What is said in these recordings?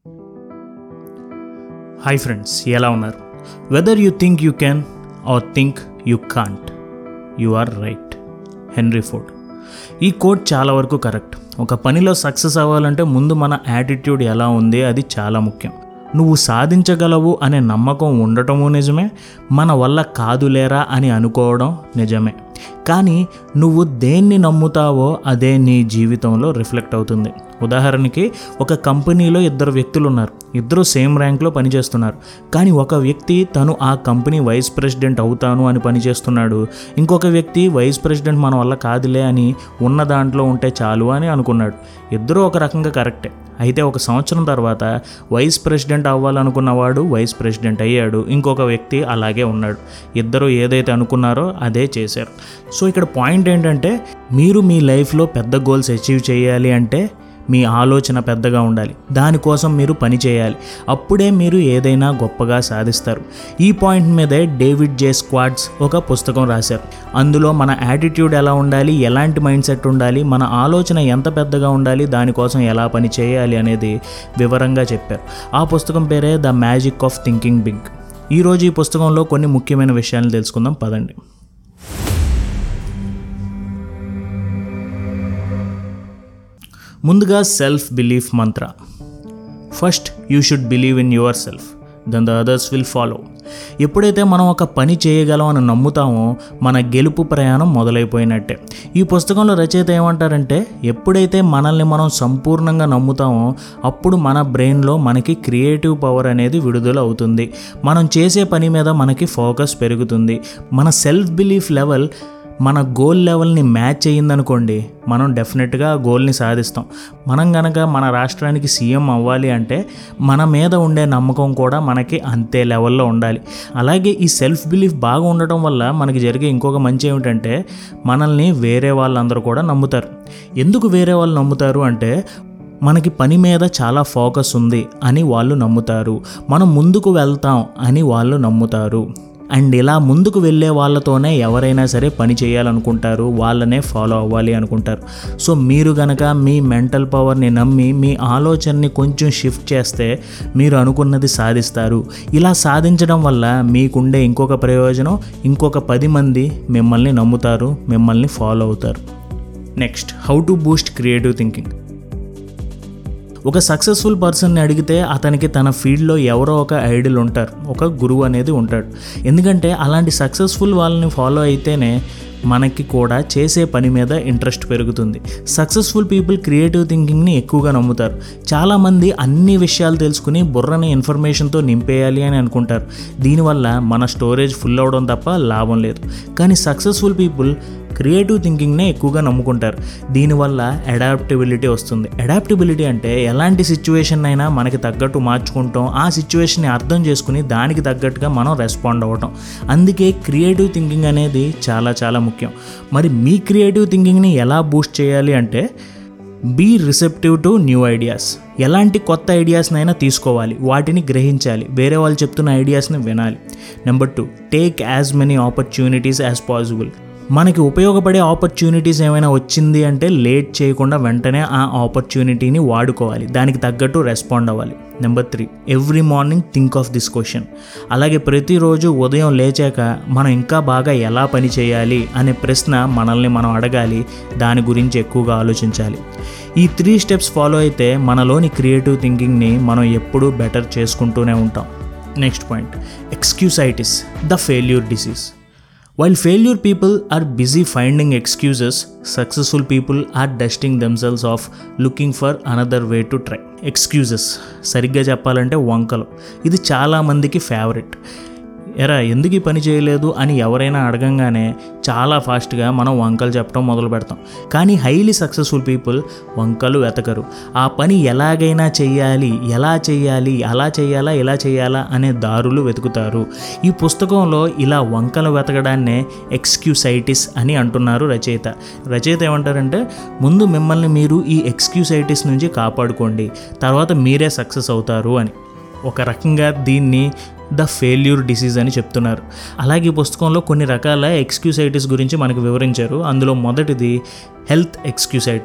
Hi friends ఎలా ఉన్నారు whether you think you can or think you can't you are right Henry Ford ఈ quote చాలా వరకు correct ఒక పనిలో సక్సెస్ అవ్వాలంటే ముందు మన యాటిట్యూడ్ ఎలా ఉంది అది చాలా ముఖ్యం నువ్వు సాధించగలవు అనే నమ్మకం ఉండటము నిజమే మన వల్ల కాదులేరా అని అనుకోవడం నిజమే కానీ నువ్వు దేన్ని నమ్ముతావో అదే నీ జీవితంలో రిఫ్లెక్ట్ అవుతుంది ఉదాహరణకి ఒక కంపెనీలో ఇద్దరు వ్యక్తులు ఉన్నారు ఇద్దరు సేమ్ ర్యాంక్లో పనిచేస్తున్నారు కానీ ఒక వ్యక్తి తను ఆ కంపెనీ వైస్ ప్రెసిడెంట్ అవుతాను అని పనిచేస్తున్నాడు ఇంకొక వ్యక్తి వైస్ ప్రెసిడెంట్ మన వల్ల కాదులే అని ఉన్న దాంట్లో ఉంటే చాలు అని అనుకున్నాడు ఇద్దరూ ఒక రకంగా కరెక్టే అయితే ఒక సంవత్సరం తర్వాత వైస్ ప్రెసిడెంట్ అవ్వాలనుకున్నవాడు వైస్ ప్రెసిడెంట్ అయ్యాడు ఇంకొక వ్యక్తి అలాగే ఉన్నాడు ఇద్దరు ఏదైతే అనుకున్నారో అదే చేశారు సో ఇక్కడ పాయింట్ ఏంటంటే మీరు మీ లైఫ్లో పెద్ద గోల్స్ అచీవ్ చేయాలి అంటే మీ ఆలోచన పెద్దగా ఉండాలి దానికోసం మీరు పని చేయాలి అప్పుడే మీరు ఏదైనా గొప్పగా సాధిస్తారు ఈ పాయింట్ మీదే డేవిడ్ జే స్క్వాడ్స్ ఒక పుస్తకం రాశారు అందులో మన యాటిట్యూడ్ ఎలా ఉండాలి ఎలాంటి మైండ్ సెట్ ఉండాలి మన ఆలోచన ఎంత పెద్దగా ఉండాలి దానికోసం ఎలా పని చేయాలి అనేది వివరంగా చెప్పారు ఆ పుస్తకం పేరే the magic of thinking big ఈరోజు ఈ పుస్తకంలో కొన్ని ముఖ్యమైన విషయాలను తెలుసుకుందాం పదండి ముందుగా సెల్ఫ్ బిలీఫ్ మంత్ర first you should believe in yourself then the others will follow ఎప్పుడైతే మనం ఒక పని చేయగలం అని నమ్ముతామో మన గెలుపు ప్రయాణం మొదలైపోయినట్టే ఈ పుస్తకంలో రచయిత ఏమంటారంటే ఎప్పుడైతే మనల్ని మనం సంపూర్ణంగా నమ్ముతామో అప్పుడు మన బ్రెయిన్లో మనకి క్రియేటివ్ పవర్ అనేది విడుదల అవుతుంది మనం చేసే పని మీద మనకి ఫోకస్ పెరుగుతుంది మన సెల్ఫ్ బిలీఫ్ లెవెల్ మన గోల్ లెవెల్ని మ్యాచ్ అయ్యిందనుకోండి మనం డెఫినెట్గా ఆ గోల్ని సాధిస్తాం మనం గనక మన రాష్ట్రానికి సీఎం అవ్వాలి అంటే మన మీద ఉండే నమ్మకం కూడా మనకి అంతే లెవెల్లో ఉండాలి అలాగే ఈ సెల్ఫ్ బిలీఫ్ బాగా ఉండటం వల్ల మనకి జరిగే ఇంకొక మంచి ఏమిటంటే మనల్ని వేరే వాళ్ళందరూ కూడా నమ్ముతారు ఎందుకు వేరే వాళ్ళు నమ్ముతారు అంటే మనకి పని మీద చాలా ఫోకస్ ఉంది అని వాళ్ళు నమ్ముతారు మనం ముందుకు వెళ్తాం అని వాళ్ళు నమ్ముతారు అండ్ ఇలా ముందుకు వెళ్ళే వాళ్ళతోనే ఎవరైనా సరే పని చేయాలనుకుంటారు వాళ్ళనే ఫాలో అవ్వాలి అనుకుంటారు సో మీరు గనక మీ మెంటల్ పవర్ని నమ్మి మీ ఆలోచనని కొంచెం షిఫ్ట్ చేస్తే మీరు అనుకున్నది సాధిస్తారు ఇలా సాధించడం వల్ల మీకుండే ఇంకొక ప్రయోజనం ఇంకొక పది మంది మిమ్మల్ని నమ్ముతారు మిమ్మల్ని ఫాలో అవుతారు next how to boost creative thinking ఒక సక్సెస్ఫుల్ పర్సన్ని అడిగితే అతనికి తన ఫీల్డ్లో ఎవరో ఒక ఐడియల్ ఉంటారు ఒక గురువు అనేది ఉంటాడు ఎందుకంటే అలాంటి సక్సెస్ఫుల్ వాళ్ళని ఫాలో అయితేనే మనకి కూడా చేసే పని మీద ఇంట్రెస్ట్ పెరుగుతుంది సక్సెస్ఫుల్ పీపుల్ క్రియేటివ్ థింకింగ్ని ఎక్కువగా నమ్ముతారు చాలామంది అన్ని విషయాలు తెలుసుకుని బుర్రని ఇన్ఫర్మేషన్తో నింపేయాలి అని అనుకుంటారు దీనివల్ల మన స్టోరేజ్ ఫుల్ అవడం తప్ప లాభం లేదు కానీ సక్సెస్ఫుల్ పీపుల్ క్రియేటివ్ థింకింగ్నే ఎక్కువగా నమ్ముకుంటారు దీనివల్ల అడాప్టబిలిటీ వస్తుంది అడాప్టబిలిటీ అంటే ఎలాంటి సిచ్యువేషన్ అయినా మనకి తగ్గట్టు మార్చుకుంటాం ఆ సిచ్యువేషన్ని అర్థం చేసుకుని దానికి తగ్గట్టుగా మనం రెస్పాండ్ అవ్వటం అందుకే క్రియేటివ్ థింకింగ్ అనేది చాలా చాలా ముఖ్యం మరి మీ క్రియేటివ్ థింకింగ్ని ఎలా బూస్ట్ చేయాలి అంటే be receptive to new ideas ఎలాంటి కొత్త ఐడియాస్నైనా తీసుకోవాలి వాటిని గ్రహించాలి వేరే వాళ్ళు చెప్తున్న ఐడియాస్ని వినాలి number two take as many opportunities as possible మనకి ఉపయోగపడే ఆపర్చునిటీస్ ఏమైనా వచ్చింది అంటే లేట్ చేయకుండా వెంటనే ఆ ఆపర్చునిటీని వాడుకోవాలి దానికి తగ్గట్టు రెస్పాండ్ అవ్వాలి number three every morning think of this question అలాగే ప్రతిరోజు ఉదయం లేచాక మనం ఇంకా బాగా ఎలా పని చేయాలి అనే ప్రశ్న మనల్ని మనం అడగాలి దాని గురించి ఎక్కువగా ఆలోచించాలి ఈ త్రీ స్టెప్స్ ఫాలో అయితే మనలోని క్రియేటివ్ థింకింగ్ని మనం ఎప్పుడూ బెటర్ చేసుకుంటూనే ఉంటాం next point excusitis the failure disease While failure people are busy finding excuses, successful people are dusting themselves off looking for another way to try. Excuses సరిగ్గా చెప్పాలంటే వంకలు ఇది చాలామందికి ఫేవరెట్ ఎరా ఎందుకు ఈ పని చేయలేదు అని ఎవరైనా అడగంగానే చాలా ఫాస్ట్గా మనం వంకలు చెప్పడం మొదలు పెడతాం కానీ హైలీ సక్సెస్ఫుల్ పీపుల్ వంకలు వెతకరు ఆ పని ఎలాగైనా చెయ్యాలి ఎలా చెయ్యాలి అలా చేయాలా ఇలా చేయాలా అనే దారులు వెతుకుతారు ఈ పుస్తకంలో ఇలా వంకలు వెతకడాన్నే ఎక్స్క్యూసైటిస్ అని అంటున్నారు రచయిత రచయిత ఏమంటారంటే ముందు మిమ్మల్ని మీరు ఈ ఎక్స్క్యూసైటిస్ నుంచి కాపాడుకోండి తర్వాత మీరే సక్సెస్ అవుతారు అని ఒక రకంగా దీన్ని ద ఫెయిల్యూర్ డిసీజ్ అని చెప్తున్నారు అలాగే ఈ పుస్తకంలో కొన్ని రకాల ఎక్స్క్యూసైటిస్ గురించి మనకు వివరించారు అందులో మొదటిది హెల్త్ ఎక్స్క్యూసైటిస్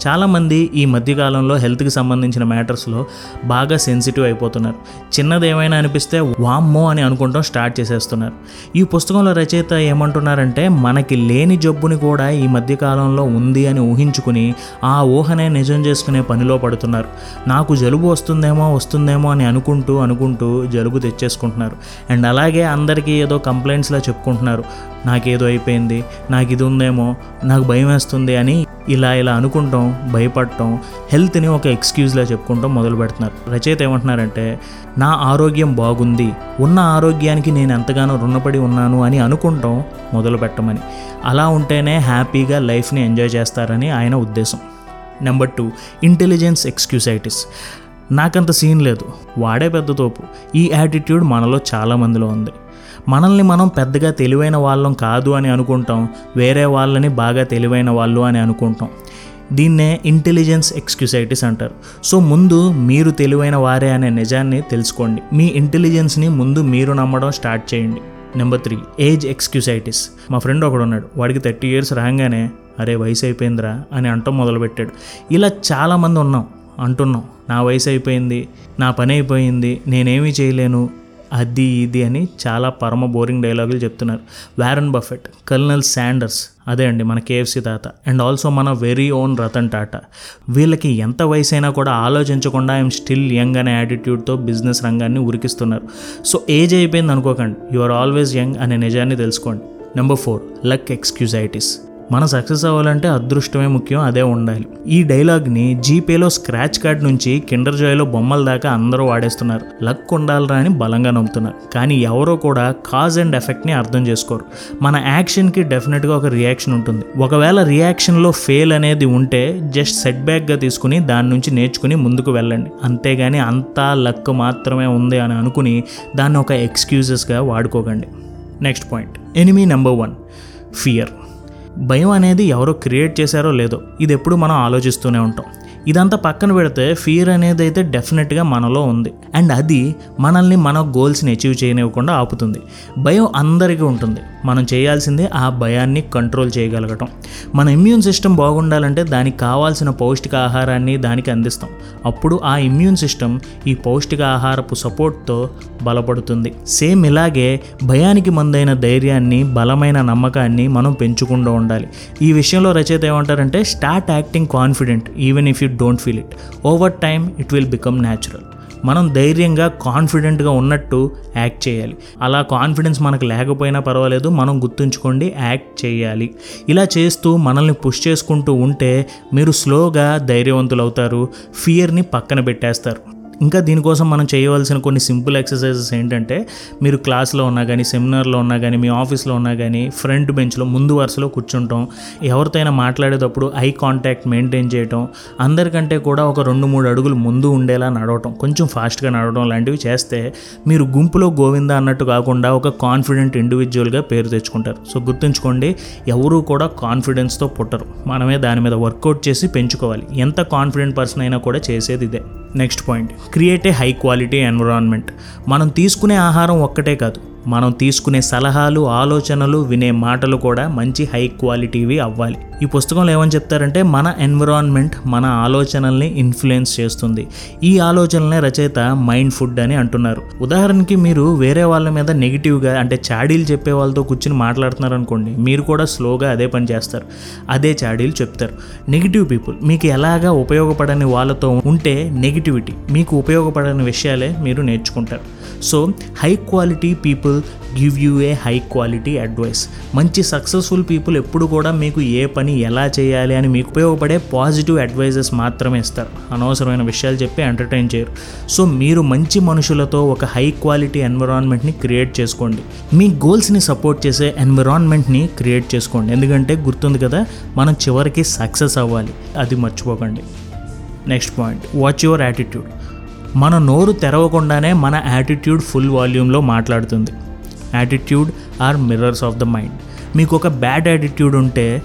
చాలామంది ఈ మధ్యకాలంలో హెల్త్కి సంబంధించిన మ్యాటర్స్లో బాగా సెన్సిటివ్ అయిపోతున్నారు చిన్నది ఏమైనా అనిపిస్తే వామ్మో అని అనుకుంటాం స్టార్ట్ చేసేస్తున్నారు ఈ పుస్తకంలో రచయిత ఏమంటున్నారంటే మనకి లేని జబ్బుని కూడా ఈ మధ్యకాలంలో ఉంది అని ఊహించుకుని ఆ ఊహనే నిజం చేసుకునే పనిలో పడుతున్నారు నాకు జలుబు వస్తుందేమో వస్తుందేమో అని అనుకుంటూ అనుకుంటూ జలుబు తెచ్చేసుకుంటున్నారు అండ్ అలాగే అందరికీ ఏదో కంప్లైంట్స్లా చెప్పుకుంటున్నారు నాకేదో అయిపోయింది నాకు ఇది ఉందేమో నాకు భయం వేస్తుంది అని ఇలా ఇలా అనుకుంటాం భయపడటం హెల్త్ని ఒక ఎక్స్క్యూజ్లా చెప్పుకుంటాం మొదలు పెడుతున్నారు రచయిత ఏమంటున్నారంటే నా ఆరోగ్యం బాగుంది ఉన్న ఆరోగ్యానికి నేను ఎంతగానో రుణపడి ఉన్నాను అని అనుకుంటాం మొదలు పెట్టమని అలా ఉంటేనే హ్యాపీగా లైఫ్ని ఎంజాయ్ చేస్తారని ఆయన ఉద్దేశం నెంబర్ టూ ఇంటెలిజెన్స్ ఎక్స్క్యూసైటిస్ నాకంత సీన్ లేదు వాడే పెద్ద తోపు ఈ యాటిట్యూడ్ మనలో చాలామందిలో ఉంది మనల్ని మనం పెద్దగా తెలివైన వాళ్ళం కాదు అని అనుకుంటాం వేరే వాళ్ళని బాగా తెలివైన వాళ్ళు అని అనుకుంటాం దీన్నే ఇంటెలిజెన్స్ ఎక్స్క్యూసైటిస్ అంటారు సో ముందు మీరు తెలివైన వారే అనే నిజాన్ని తెలుసుకోండి మీ ఇంటెలిజెన్స్ని ముందు మీరు నమ్మడం స్టార్ట్ చేయండి నెంబర్ త్రీ ఏజ్ ఎక్స్క్యూసైటిస్ మా ఫ్రెండ్ ఒకడు ఉన్నాడు వాడికి థర్టీ ఇయర్స్ రాగానే అరే వయసు అయిపోయిందిరా అని అంటాం మొదలుపెట్టాడు ఇలా చాలామంది ఉన్నాం అంటున్నాం నా వయసు అయిపోయింది నా పని అయిపోయింది నేనేమీ చేయలేను అది ఇది అని చాలా పరమ బోరింగ్ డైలాగులు చెప్తున్నారు వ్యారన్ బఫెట్ కల్నల్ శాండర్స్ అదే అండి మన కేఎఫ్సి తాత అండ్ ఆల్సో మన వెరీ ఓన్ రతన్ టాటా వీళ్ళకి ఎంత వయసు అయినా కూడా ఆలోచించకుండా ఐఎమ్ స్టిల్ యంగ్ అనే యాటిట్యూడ్తో బిజినెస్ రంగాన్ని ఉరికిస్తున్నారు సో ఏజ్ అయిపోయింది అనుకోకండి యు ఆర్ ఆల్వేస్ యంగ్ అనే నిజాన్ని తెలుసుకోండి నెంబర్ ఫోర్ లక్ ఎక్స్క్యూజైటిస్ మన సక్సెస్ అవ్వాలంటే అదృష్టమే ముఖ్యం అదే ఉండాలి ఈ డైలాగ్ని జీపేలో స్క్రాచ్ కార్డ్ నుంచి కిండర్ జాయ్లో బొమ్మల దాకా అందరూ వాడేస్తున్నారు లక్ ఉండాలరా అని బలంగా నమ్ముతున్నారు కానీ ఎవరో కూడా కాజ్ అండ్ ఎఫెక్ట్ని అర్థం చేసుకోరు మన యాక్షన్కి డెఫినెట్గా ఒక రియాక్షన్ ఉంటుంది ఒకవేళ రియాక్షన్లో ఫెయిల్ అనేది ఉంటే జస్ట్ సెట్ బ్యాక్గా తీసుకుని దాని నుంచి నేర్చుకుని ముందుకు వెళ్ళండి అంతేగాని అంతా లక్ మాత్రమే ఉంది అని అనుకుని దాన్ని ఒక ఎక్స్క్యూజెస్గా వాడుకోకండి next point enemy number one fear భయం అనేది ఎవరో క్రియేట్ చేశారో లేదో ఇది ఎప్పుడు మనం ఆలోచిస్తూనే ఉంటాం ఇదంతా పక్కన పెడితే ఫియర్ అనేది అయితే డెఫినెట్గా మనలో ఉంది అండ్ అది మనల్ని మన గోల్స్ని అచీవ్ చేయనివ్వకుండా ఆపుతుంది భయం అందరికీ ఉంటుంది మనం చేయాల్సిందే ఆ భయాన్ని కంట్రోల్ చేయగలగటం మన ఇమ్యూన్ సిస్టమ్ బాగుండాలంటే దానికి కావాల్సిన పౌష్టిక ఆహారాన్ని దానికి అందిస్తాం అప్పుడు ఆ ఇమ్యూన్ సిస్టమ్ ఈ పౌష్టిక ఆహారపు సపోర్ట్తో బలపడుతుంది సేమ్ ఇలాగే భయానికి మందైన ధైర్యాన్ని బలమైన నమ్మకాన్ని మనం పెంచుకుంటూ ఉండాలి ఈ విషయంలో రచయిత ఏమంటారంటే start acting confident even if you don't feel it over time it will become natural మనం ధైర్యంగా కాన్ఫిడెంట్గా ఉన్నట్టు యాక్ట్ చేయాలి అలా కాన్ఫిడెన్స్ మనకు లేకపోయినా పర్వాలేదు మనం గుర్తుంచుకోండి యాక్ట్ చేయాలి ఇలా చేస్తూ మనల్ని పుష్ చేసుకుంటూ ఉంటే మీరు స్లోగా ధైర్యవంతులు అవుతారు ఫియర్ని పక్కన పెట్టేస్తారు ఇంకా దీనికోసం మనం చేయవలసిన కొన్ని సింపుల్ ఎక్సర్సైజెస్ ఏంటంటే మీరు క్లాస్లో ఉన్నా కానీ సెమినార్లో ఉన్నా కానీ మీ ఆఫీస్లో ఉన్నా కానీ ఫ్రంట్ బెంచ్లో ముందు వరుసలో కూర్చుంటాం ఎవరితో అయినా మాట్లాడేటప్పుడు ఐ కాంటాక్ట్ మెయింటైన్ చేయటం అందరికంటే కూడా ఒక రెండు మూడు అడుగులు ముందు ఉండేలా నడవటం కొంచెం ఫాస్ట్గా నడవడం లాంటివి చేస్తే మీరు గుంపులో గోవింద అన్నట్టు కాకుండా ఒక కాన్ఫిడెంట్ ఇండివిజువల్గా పేరు తెచ్చుకుంటారు సో గుర్తుంచుకోండి ఎవరూ కూడా కాన్ఫిడెన్స్తో పుట్టరు మనమే దాని మీద వర్కౌట్ చేసి పెంచుకోవాలి ఎంత కాన్ఫిడెంట్ పర్సన్ అయినా కూడా చేసేది ఇదే next point create a high quality environment మనం తీసుకునే ఆహారం ఒక్కటే కాదు మనం తీసుకునే సలహాలు ఆలోచనలు వినే మాటలు కూడా మంచి హై క్వాలిటీవి అవ్వాలి ఈ పుస్తకంలో ఏమని చెప్తారంటే మన ఎన్విరాన్మెంట్ మన ఆలోచనల్ని ఇన్ఫ్లుయెన్స్ చేస్తుంది ఈ ఆలోచనలనే రచయిత మైండ్ ఫుడ్ అని అంటున్నారు ఉదాహరణకి మీరు వేరే వాళ్ళ మీద నెగిటివ్గా అంటే చాడీలు చెప్పే వాళ్ళతో కూర్చుని మాట్లాడుతున్నారు అనుకోండి మీరు కూడా స్లోగా అదే పని చేస్తారు అదే చాడీలు చెప్తారు నెగిటివ్ పీపుల్ మీకు ఎలాగా ఉపయోగపడని వాళ్ళతో ఉంటే నెగిటివిటీ మీకు ఉపయోగపడని విషయాలే మీరు నేర్చుకుంటారు so high quality people give you a high quality advice మంచి సక్సెస్ఫుల్ పీపుల్ ఎప్పుడు కూడా మీకు ఏ పని ఎలా చేయాలి అని మీకు ఉపయోగపడే పాజిటివ్ అడ్వైజెస్ మాత్రమే ఇస్తారు అనవసరమైన విషయాలు చెప్పి ఎంటర్టైన్ చేయరు సో మీరు మంచి మనుషులతో ఒక హై క్వాలిటీ ఎన్విరాన్మెంట్ని క్రియేట్ చేసుకోండి మీ గోల్స్ని సపోర్ట్ చేసే ఎన్విరాన్మెంట్ని క్రియేట్ చేసుకోండి ఎందుకంటే గుర్తుంది కదా మనం చివరికి సక్సెస్ అవ్వాలి అది మర్చిపోకండి next point watch your attitude మన నోరు తెరవకుండానే మన యాటిట్యూడ్ ఫుల్ వాల్యూమ్లో మాట్లాడుతుంది attitude are mirrors of the mind మీకు ఒక బ్యాడ్ యాటిట్యూడ్ ఉంటే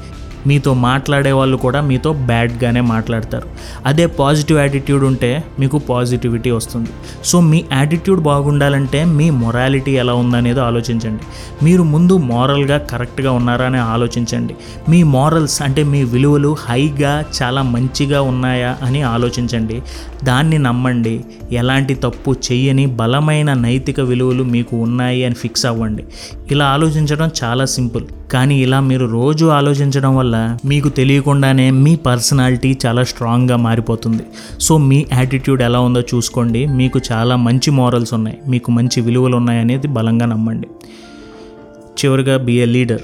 మీతో మాట్లాడే వాళ్ళు కూడా మీతో బ్యాడ్గానే మాట్లాడతారు అదే పాజిటివ్ యాటిట్యూడ్ ఉంటే మీకు పాజిటివిటీ వస్తుంది సో మీ యాటిట్యూడ్ బాగుండాలంటే మీ మొరాలిటీ ఎలా ఉందనేది ఆలోచించండి మీరు ముందు మారల్గా కరెక్ట్గా ఉన్నారా అని ఆలోచించండి మీ మారల్స్ అంటే మీ విలువలు హైగా చాలా మంచిగా ఉన్నాయా అని ఆలోచించండి దాన్ని నమ్మండి ఎలాంటి తప్పు చెయ్యని బలమైన నైతిక విలువలు మీకు ఉన్నాయి అని ఫిక్స్ అవ్వండి ఇలా ఆలోచించడం చాలా సింపుల్ కానీ ఇలా మీరు రోజు ఆలోచించడం వల్ల మీకు తెలియకుండానే మీ పర్సనాలిటీ చాలా స్ట్రాంగ్గా మారిపోతుంది సో మీ యాటిట్యూడ్ ఎలా ఉందో చూసుకోండి మీకు చాలా మంచి మారల్స్ ఉన్నాయి మీకు మంచి విలువలు ఉన్నాయి అనేది బలంగా నమ్మండి చివరిగా be a leader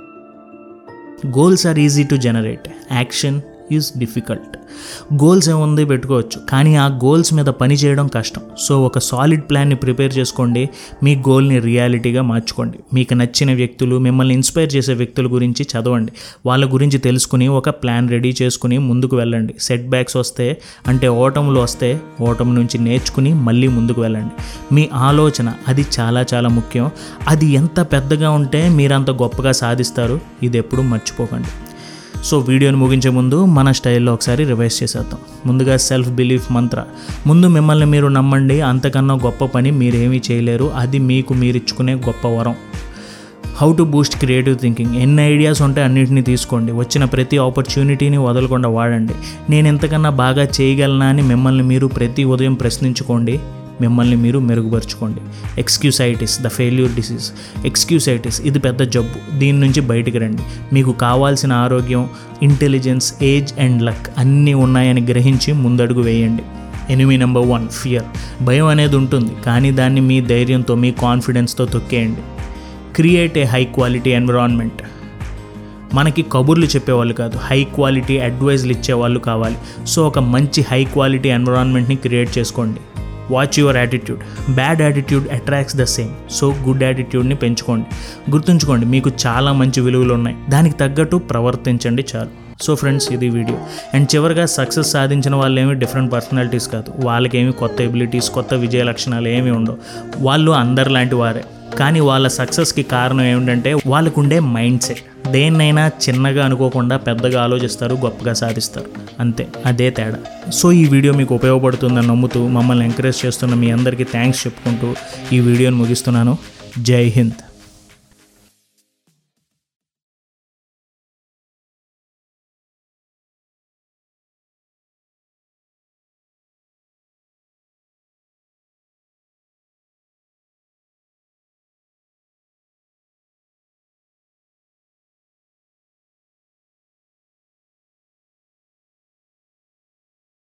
goals are easy to generate action is difficult goals ఏముంది పెట్టుకోవచ్చు కానీ ఆ గోల్స్ మీద పని చేయడం కష్టం సో ఒక సాలిడ్ ప్లాన్ని ప్రిపేర్ చేసుకోండి మీ గోల్ని రియాలిటీగా మార్చుకోండి మీకు నచ్చిన వ్యక్తులు మిమ్మల్ని ఇన్స్పైర్ చేసే వ్యక్తుల గురించి చదవండి వాళ్ళ గురించి తెలుసుకుని ఒక ప్లాన్ రెడీ చేసుకుని ముందుకు వెళ్ళండి సెట్ బ్యాక్స్ వస్తే అంటే ఓటములు వస్తే ఓటమి నుంచి నేర్చుకుని మళ్ళీ ముందుకు వెళ్ళండి మీ ఆలోచన అది చాలా చాలా ముఖ్యం అది ఎంత పెద్దగా ఉంటే మీరంత గొప్పగా సాధిస్తారు ఇది ఎప్పుడూ మర్చిపోకండి సో వీడియోని ముగించే ముందు మన స్టైల్లో ఒకసారి రివైజ్ చేసేద్దాం ముందుగా సెల్ఫ్ బిలీఫ్ మంత్ర ముందు మిమ్మల్ని మీరు నమ్మండి అంతకన్నా గొప్ప పని మీరేమీ చేయలేరు అది మీకు మీరు ఇచ్చుకునే గొప్ప వరం how to boost creative thinking ఎన్ని ఐడియాస్ ఉంటే అన్నిటిని తీసుకోండి వచ్చిన ప్రతి ఆపర్చునిటీని వదలకుండా వాడండి నేను ఎంతకన్నా బాగా చేయగలనా అని మిమ్మల్ని మీరు ప్రతి ఉదయం ప్రశ్నించుకోండి మిమ్మల్ని మీరు మెరుగుపరుచుకోండి excusitis the failure disease excusitis ఇది పెద్ద జబ్బు దీని నుంచి బయటికి రండి మీకు కావాల్సిన ఆరోగ్యం ఇంటెలిజెన్స్ ఏజ్ అండ్ లక్ అన్నీ ఉన్నాయని గ్రహించి ముందడుగు వేయండి ఎనిమి నెంబర్ వన్ ఫియర్ భయం అనేది ఉంటుంది కానీ దాన్ని మీ ధైర్యంతో మీ కాన్ఫిడెన్స్తో తొక్కేయండి create a high quality environment మనకి కబుర్లు చెప్పేవాళ్ళు కాదు హై క్వాలిటీ అడ్వైజ్లు ఇచ్చేవాళ్ళు కావాలి సో ఒక మంచి హై క్వాలిటీ ఎన్విరాన్మెంట్ని క్రియేట్ చేసుకోండి watch your attitude bad attitude attracts the same so good యాటిట్యూడ్ని పెంచుకోండి గుర్తుంచుకోండి మీకు చాలా మంచి విలువలు ఉన్నాయి దానికి తగ్గట్టు ప్రవర్తించండి చాలు సో ఫ్రెండ్స్ ఇది వీడియో అండ్ చివరిగా సక్సెస్ సాధించిన వాళ్ళు ఏమి డిఫరెంట్ పర్సనాలిటీస్ కాదు వాళ్ళకేమి కొత్త ఎబిలిటీస్ కొత్త విజయ లక్షణాలు ఏమి ఉండవు వాళ్ళు అందరిలాంటి వారే కానీ వాళ్ళ సక్సెస్కి కారణం ఏమిటంటే వాళ్ళకుండే మైండ్ సెట్ దేన్నైనా చిన్నగా అనుకోకుండా పెద్దగా ఆలోచిస్తారు గొప్పగా సాధిస్తారు అంతే అదే తేడా సో ఈ వీడియో మీకు ఉపయోగపడుతుందని నమ్ముతూ మమ్మల్ని ఎంకరేజ్ చేస్తున్న మీ అందరికీ థ్యాంక్స్ చెప్పుకుంటూ ఈ వీడియోని ముగిస్తున్నాను జై హింద్